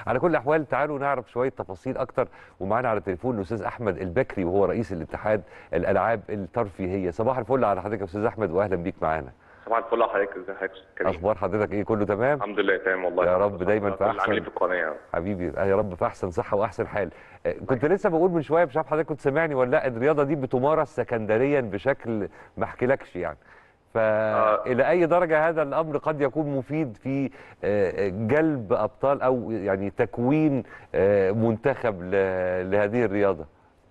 على كل الاحوال تعالوا نعرف شويه تفاصيل اكتر ومعانا على التليفون الاستاذ احمد البكري وهو رئيس الاتحاد الالعاب الترفيهيه صباح الفل على حضرتك يا استاذ احمد واهلا بيك معانا صباح الفل على حضرتك ازي حضرتك كريم اخبار حضرتك ايه كله تمام الحمد لله تمام والله يا رب دايما في عامل احسن ايه في القناه حبيبي يا رب في احسن صحه واحسن حال آه، كنت لسه بقول من شويه مش عارف حضرتك كنت سامعني ولا لا الرياضه دي بتمارس سكندريا بشكل ما احكيلكش يعني فإلى أي درجة هذا الأمر قد يكون مفيد في آه، جلب أبطال أو يعني تكوين آه، منتخب ل- لهذه الرياضة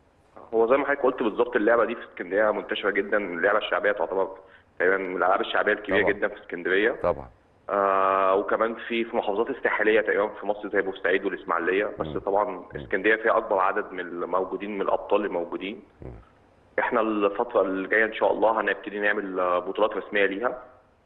هو زي ما حضرتك قلت بالظبط اللعبه دي في اسكندريه منتشره جدا اللعبه الشعبيه تعتبر تقريبا من الالعاب الشعبيه الكبيره طبعا. جدا في اسكندريه طبعا آه وكمان في في محافظات الساحليه تقريبا في مصر زي بورسعيد والاسماعيليه بس مم. طبعا اسكندريه فيها اكبر عدد من الموجودين من الابطال الموجودين مم. احنا الفتره اللي جايه ان شاء الله هنبتدي نعمل آه، بطولات رسميه ليها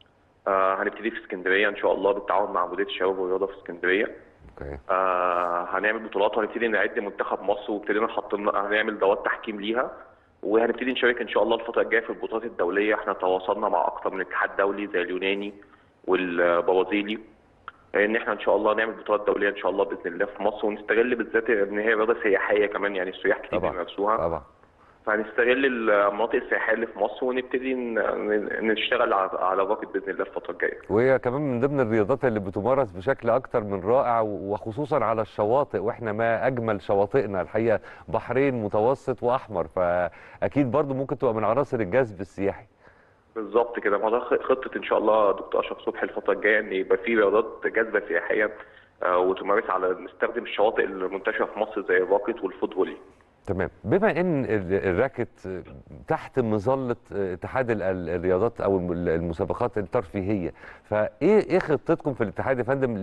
آه هنبتدي في اسكندريه ان شاء الله بالتعاون مع مديريه الشباب والرياضه في اسكندريه أوكي آه هنعمل بطولات وهنبتدي نعد منتخب مصر وابتدينا نحط هنعمل دوات تحكيم ليها وهنبتدي نشارك ان شاء الله الفتره الجايه في البطولات الدوليه احنا تواصلنا مع اكتر من اتحاد دولي زي اليوناني والبرازيلي ان احنا ان شاء الله نعمل بطولات دوليه ان شاء الله باذن الله في مصر ونستغل بالذات ان هي رياضه سياحيه كمان يعني السياح كتير طبعا. بيمارسوها طبعا فهنستغل المناطق السياحيه اللي في مصر ونبتدي ن- ن- نشتغل على على الراكت باذن الله الفتره الجايه وهي كمان من ضمن الرياضات اللي بتمارس بشكل أكتر من رائع وخصوصا على الشواطئ وإحنا ما أجمل شواطئنا الحقيقة بحرين متوسط وأحمر فأكيد برضو ممكن تبقى من عناصر الجذب السياحي بالظبط كده ما ده خ- خطه ان شاء الله دكتور اشرف صبحي الفتره الجايه ان يبقى في رياضات جاذبه سياحيه آه، وتمارس على نستخدم الشواطئ المنتشره في مصر زي الراكت والفوتفولي تمام بما ان ال- الراكت تحت مظله اتحاد ال- ال- الرياضات او الم- المسابقات الترفيهيه فايه ايه خطتكم في الاتحاد يا فندم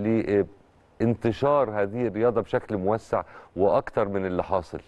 لانتشار هذه الرياضه بشكل موسع واكتر من اللي حاصل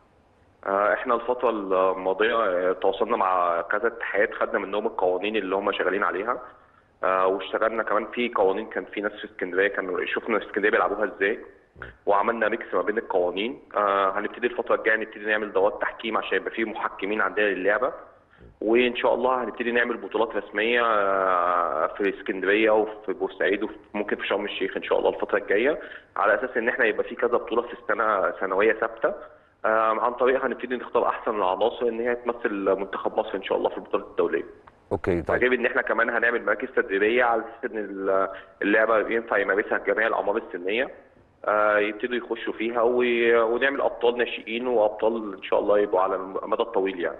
آه، احنا الفترة الماضية آه، تواصلنا مع كذا اتحاد خدنا منهم القوانين اللي هم شغالين عليها آه، واشتغلنا كمان في قوانين كان في ناس في اسكندرية كانوا شفنا في اسكندرية بيلعبوها ازاي وعملنا ميكس ما بين القوانين آه، هنبتدي الفترة الجاية نبتدي نعمل دورات تحكيم عشان يبقى في محكمين عندنا للعبة وان شاء الله هنبتدي نعمل بطولات رسميه آه، في اسكندريه وفي بورسعيد وممكن في شرم الشيخ ان شاء الله الفتره الجايه على اساس ان احنا يبقى في كذا بطوله في السنه سنويه ثابته آه، عن طريقها هنبتدي نختار احسن العناصر ان هي تمثل منتخب مصر ان شاء الله في البطولات الدوليه. اوكي طيب غير ان احنا كمان هنعمل مراكز تدريبيه على اساس ان ال- اللعبه ينفع يمارسها جميع الاعمار السنيه آه، يبتدوا يخشوا فيها و- ونعمل ابطال ناشئين وابطال ان شاء الله يبقوا على المدى الطويل يعني.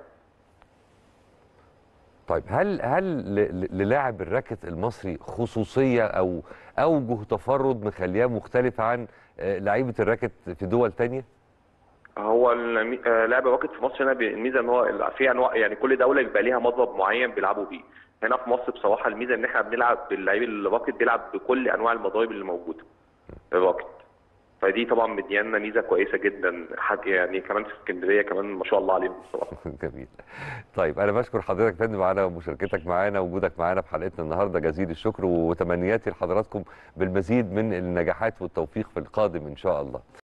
طيب هل هل ل- ل- للاعب الراكت المصري خصوصيه او اوجه تفرد مخلياه مختلف عن آه، لعيبه الراكت في دول تانية؟ هو المي- آه، لعب الراكت في مصر هنا بي- الميزه ان هو ال- في انواع يعني كل دوله بيبقى ليها مضرب معين بيلعبوا بيه هنا في مصر بصراحه الميزه ان احنا بنلعب باللعيب الراكت بيلعب بكل انواع المضارب اللي موجوده الراكت فدي طبعا مديانا ميزه كويسه جدا حاجه يعني كمان في اسكندريه كمان ما شاء الله عليهم بصراحه جميل طيب انا بشكر حضرتك يا فندم على مشاركتك معانا وجودك معانا في حلقتنا النهارده جزيل الشكر وتمنياتي لحضراتكم بالمزيد من النجاحات والتوفيق في القادم ان شاء الله